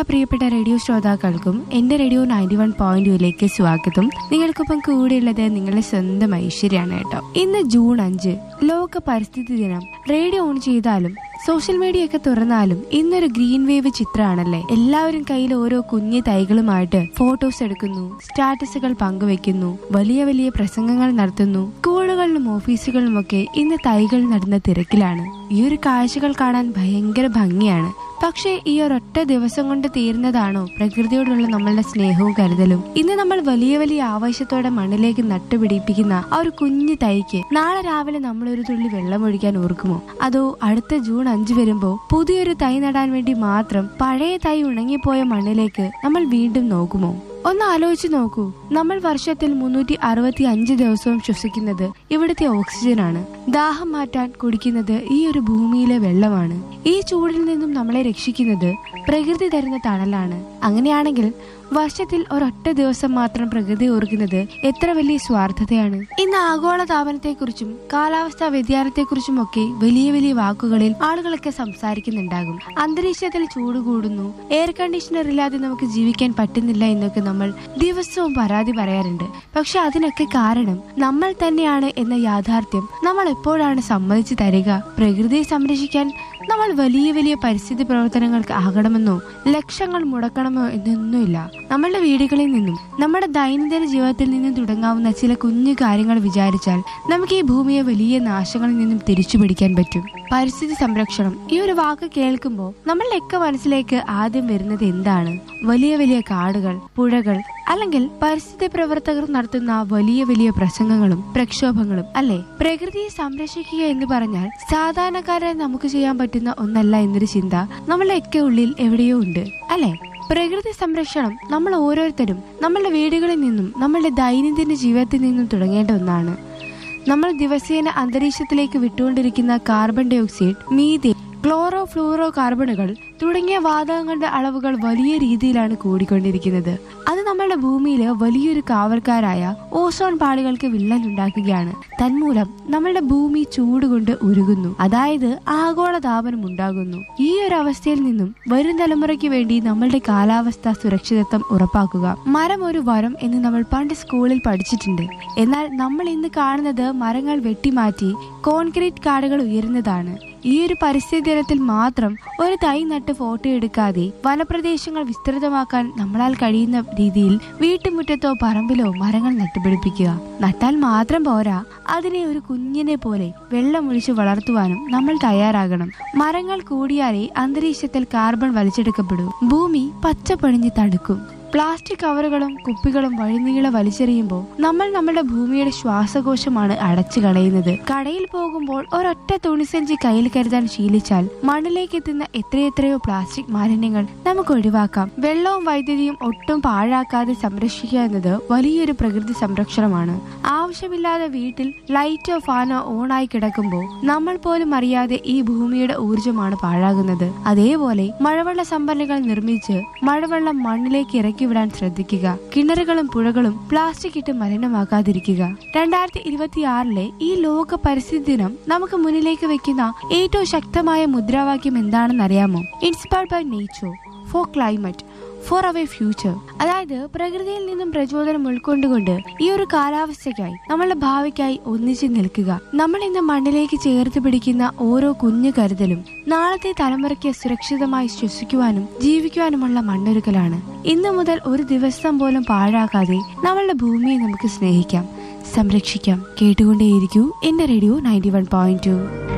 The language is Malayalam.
പ്രിയപ്പെട്ട റേഡിയോ ശ്രോതാക്കൾക്കും എന്റെ റേഡിയോ നയൻറ്റി വൺ പോയിന്റ് ടുയിലേക്ക് സ്വാഗതം നിങ്ങൾക്കൊപ്പം കൂടെയുള്ളത് നിങ്ങളുടെ സ്വന്തം ഐശ്വര്യാണ് കേട്ടോ ഇന്ന് ജൂൺ അഞ്ച് ലോക പരിസ്ഥിതി ദിനം റേഡിയോ ഓൺ ചെയ്താലും സോഷ്യൽ മീഡിയ ഒക്കെ തുറന്നാലും ഇന്നൊരു ഗ്രീൻ വേവ് ചിത്രമാണല്ലേ എല്ലാവരും കയ്യിൽ ഓരോ കുഞ്ഞു തൈകളുമായിട്ട് ഫോട്ടോസ് എടുക്കുന്നു സ്റ്റാറ്റസുകൾ പങ്കുവെക്കുന്നു വലിയ വലിയ പ്രസംഗങ്ങൾ നടത്തുന്നു സ്കൂളുകളിലും ഓഫീസുകളിലുമൊക്കെ ഇന്ന് തൈകൾ നടുന്ന തിരക്കിലാണ് ഈ ഒരു കാഴ്ചകൾ കാണാൻ ഭയങ്കര ഭംഗിയാണ് പക്ഷേ ഈ ഒരൊറ്റ ദിവസം കൊണ്ട് തീരുന്നതാണോ പ്രകൃതിയോടുള്ള നമ്മളുടെ സ്നേഹവും കരുതലും ഇന്ന് നമ്മൾ വലിയ വലിയ ആവേശത്തോടെ മണ്ണിലേക്ക് നട്ടുപിടിപ്പിക്കുന്ന ആ ഒരു കുഞ്ഞു തൈക്ക് നാളെ രാവിലെ നമ്മൾ ഒരു തുള്ളി വെള്ളം ഒഴിക്കാൻ ഓർക്കുമോ അതോ അടുത്ത ജൂൺ അഞ്ച് വരുമ്പോ പുതിയൊരു തൈ നടാൻ വേണ്ടി മാത്രം പഴയ തൈ ഉണങ്ങിപ്പോയ മണ്ണിലേക്ക് നമ്മൾ വീണ്ടും നോക്കുമോ ഒന്ന് ആലോചിച്ച് നോക്കൂ നമ്മൾ വർഷത്തിൽ മുന്നൂറ്റി അറുപത്തി അഞ്ച് ദിവസവും ശ്വസിക്കുന്നത് ഇവിടുത്തെ ഓക്സിജനാണ് ദാഹം മാറ്റാൻ കുടിക്കുന്നത് ഈ ഒരു ഭൂമിയിലെ വെള്ളമാണ് ഈ ചൂടിൽ നിന്നും നമ്മളെ രക്ഷിക്കുന്നത് പ്രകൃതി തരുന്ന തണലാണ് അങ്ങനെയാണെങ്കിൽ വർഷത്തിൽ ഒരൊറ്റ ദിവസം മാത്രം പ്രകൃതി ഓർക്കുന്നത് എത്ര വലിയ സ്വാർത്ഥതയാണ് ഇന്ന് ആഗോള താപനത്തെക്കുറിച്ചും കാലാവസ്ഥാ വ്യതിയാനത്തെക്കുറിച്ചും ഒക്കെ വലിയ വലിയ വാക്കുകളിൽ ആളുകളൊക്കെ സംസാരിക്കുന്നുണ്ടാകും അന്തരീക്ഷത്തിൽ ചൂട് കൂടുന്നു എയർ കണ്ടീഷണർ ഇല്ലാതെ നമുക്ക് ജീവിക്കാൻ പറ്റുന്നില്ല എന്നൊക്കെ നമ്മൾ ദിവസവും പരാതി പറയാറുണ്ട് പക്ഷെ അതിനൊക്കെ കാരണം നമ്മൾ തന്നെയാണ് എന്ന യാഥാർത്ഥ്യം നമ്മൾ എപ്പോഴാണ് സമ്മതിച്ചു തരിക പ്രകൃതിയെ സംരക്ഷിക്കാൻ നമ്മൾ വലിയ വലിയ പരിസ്ഥിതി പ്രവർത്തനങ്ങൾക്ക് ആകണമെന്നോ ലക്ഷങ്ങൾ മുടക്കണമോ എന്നൊന്നുമില്ല നമ്മളുടെ വീടുകളിൽ നിന്നും നമ്മുടെ ദൈനംദിന ജീവിതത്തിൽ നിന്നും തുടങ്ങാവുന്ന ചില കുഞ്ഞു കാര്യങ്ങൾ വിചാരിച്ചാൽ നമുക്ക് ഈ ഭൂമിയെ വലിയ നാശങ്ങളിൽ നിന്നും തിരിച്ചു പിടിക്കാൻ പറ്റും പരിസ്ഥിതി സംരക്ഷണം ഈ ഒരു വാക്ക് കേൾക്കുമ്പോൾ നമ്മളുടെയൊക്കെ മനസ്സിലേക്ക് ആദ്യം വരുന്നത് എന്താണ് വലിയ വലിയ കാടുകൾ പുഴകൾ അല്ലെങ്കിൽ പരിസ്ഥിതി പ്രവർത്തകർ നടത്തുന്ന വലിയ വലിയ പ്രസംഗങ്ങളും പ്രക്ഷോഭങ്ങളും അല്ലെ പ്രകൃതിയെ സംരക്ഷിക്കുക എന്ന് പറഞ്ഞാൽ സാധാരണക്കാരെ നമുക്ക് ചെയ്യാൻ പറ്റുന്ന ഒന്നല്ല എന്നൊരു ചിന്ത നമ്മളുടെയൊക്കെ ഉള്ളിൽ എവിടെയോ ഉണ്ട് അല്ലെ പ്രകൃതി സംരക്ഷണം നമ്മൾ ഓരോരുത്തരും നമ്മളുടെ വീടുകളിൽ നിന്നും നമ്മളുടെ ദൈനംദിന ജീവിതത്തിൽ നിന്നും തുടങ്ങേണ്ട ഒന്നാണ് നമ്മൾ ദിവസേന അന്തരീക്ഷത്തിലേക്ക് വിട്ടുകൊണ്ടിരിക്കുന്ന കാർബൺ ഡൈ ഓക്സൈഡ് മീഥേൻ ക്ലോറോ ഫ്ലൂറോ കാർബണുകൾ തുടങ്ങിയ വാതകങ്ങളുടെ അളവുകൾ വലിയ രീതിയിലാണ് കൂടിക്കൊണ്ടിരിക്കുന്നത് അത് നമ്മുടെ ഭൂമിയിലെ വലിയൊരു കാവൽക്കാരായ ഓസോൺ പാളികൾക്ക് വിള്ളൽ ഉണ്ടാക്കുകയാണ് തന്മൂലം നമ്മുടെ ഭൂമി ചൂട് കൊണ്ട് ഉരുകുന്നു അതായത് ആഗോള താപനം ഉണ്ടാകുന്നു ഈ ഒരു അവസ്ഥയിൽ നിന്നും വരും തലമുറയ്ക്ക് വേണ്ടി നമ്മളുടെ കാലാവസ്ഥ സുരക്ഷിതത്വം ഉറപ്പാക്കുക മരം ഒരു വരം എന്ന് നമ്മൾ പണ്ട് സ്കൂളിൽ പഠിച്ചിട്ടുണ്ട് എന്നാൽ നമ്മൾ ഇന്ന് കാണുന്നത് മരങ്ങൾ വെട്ടിമാറ്റി കോൺക്രീറ്റ് കാടുകൾ ഉയരുന്നതാണ് ഈ ഒരു പരിസ്ഥിതി ദിനത്തിൽ മാത്രം ഒരു തൈ നട്ട് ഫോട്ടോ എടുക്കാതെ വനപ്രദേശങ്ങൾ വിസ്തൃതമാക്കാൻ നമ്മളാൽ കഴിയുന്ന രീതിയിൽ വീട്ടുമുറ്റത്തോ പറമ്പിലോ മരങ്ങൾ നട്ടുപിടിപ്പിക്കുക നട്ടാൽ മാത്രം പോരാ അതിനെ ഒരു കുഞ്ഞിനെ പോലെ വെള്ളമൊഴിച്ച് വളർത്തുവാനും നമ്മൾ തയ്യാറാകണം മരങ്ങൾ കൂടിയാലേ അന്തരീക്ഷത്തിൽ കാർബൺ വലിച്ചെടുക്കപ്പെടൂ ഭൂമി പച്ചപ്പണിഞ്ഞ് തടുക്കും പ്ലാസ്റ്റിക് കവറുകളും കുപ്പികളും വഴിനീളെ വലിച്ചെറിയുമ്പോൾ നമ്മൾ നമ്മുടെ ഭൂമിയുടെ ശ്വാസകോശമാണ് അടച്ചു കളയുന്നത് കടയിൽ പോകുമ്പോൾ ഒരൊറ്റ തുണിസഞ്ചി കയ്യിൽ കരുതാൻ ശീലിച്ചാൽ മണ്ണിലേക്ക് എത്തുന്ന എത്രയെത്രയോ പ്ലാസ്റ്റിക് മാലിന്യങ്ങൾ നമുക്ക് ഒഴിവാക്കാം വെള്ളവും വൈദ്യുതിയും ഒട്ടും പാഴാക്കാതെ സംരക്ഷിക്കുക എന്നത് വലിയൊരു പ്രകൃതി സംരക്ഷണമാണ് ആവശ്യമില്ലാതെ വീട്ടിൽ ലൈറ്റോ ഫാനോ ഓണായി കിടക്കുമ്പോൾ നമ്മൾ പോലും അറിയാതെ ഈ ഭൂമിയുടെ ഊർജമാണ് പാഴാകുന്നത് അതേപോലെ മഴവെള്ള സംഭരണികൾ നിർമ്മിച്ച് മഴവെള്ളം മണ്ണിലേക്ക് ഇറക്കി വിടാൻ ശ്രദ്ധിക്കുക കിണറുകളും പുഴകളും പ്ലാസ്റ്റിക് ഇട്ട് മലിനമാക്കാതിരിക്കുക രണ്ടായിരത്തി ഇരുപത്തിയാറിലെ ഈ ലോക പരിസ്ഥിതി ദിനം നമുക്ക് മുന്നിലേക്ക് വെക്കുന്ന ഏറ്റവും ശക്തമായ മുദ്രാവാക്യം എന്താണെന്ന് അറിയാമോ inspired by nature for climate for our future അതായത് പ്രകൃതിയിൽ നിന്നും പ്രചോദനം ഉൾക്കൊണ്ടുകൊണ്ട് ഈ ഒരു കാലാവസ്ഥയ്ക്കായി നമ്മളുടെ ഭാവിക്കായി ഒന്നിച്ചു നിൽക്കുക നമ്മൾ ഇന്ന് മണ്ണിലേക്ക് ചേർത്ത് പിടിക്കുന്ന ഓരോ കുഞ്ഞു കരുതലും നാളത്തെ തലമുറയ്ക്ക് സുരക്ഷിതമായി ശ്വസിക്കുവാനും ജീവിക്കുവാനുമുള്ള മണ്ണൊരുക്കലാണ് ഇന്നു മുതൽ ഒരു ദിവസം പോലും പാഴാക്കാതെ നമ്മളുടെ ഭൂമിയെ നമുക്ക് സ്നേഹിക്കാം സംരക്ഷിക്കാം കേട്ടുകൊണ്ടേയിരിക്കൂ എന്റെ radio ninety one point to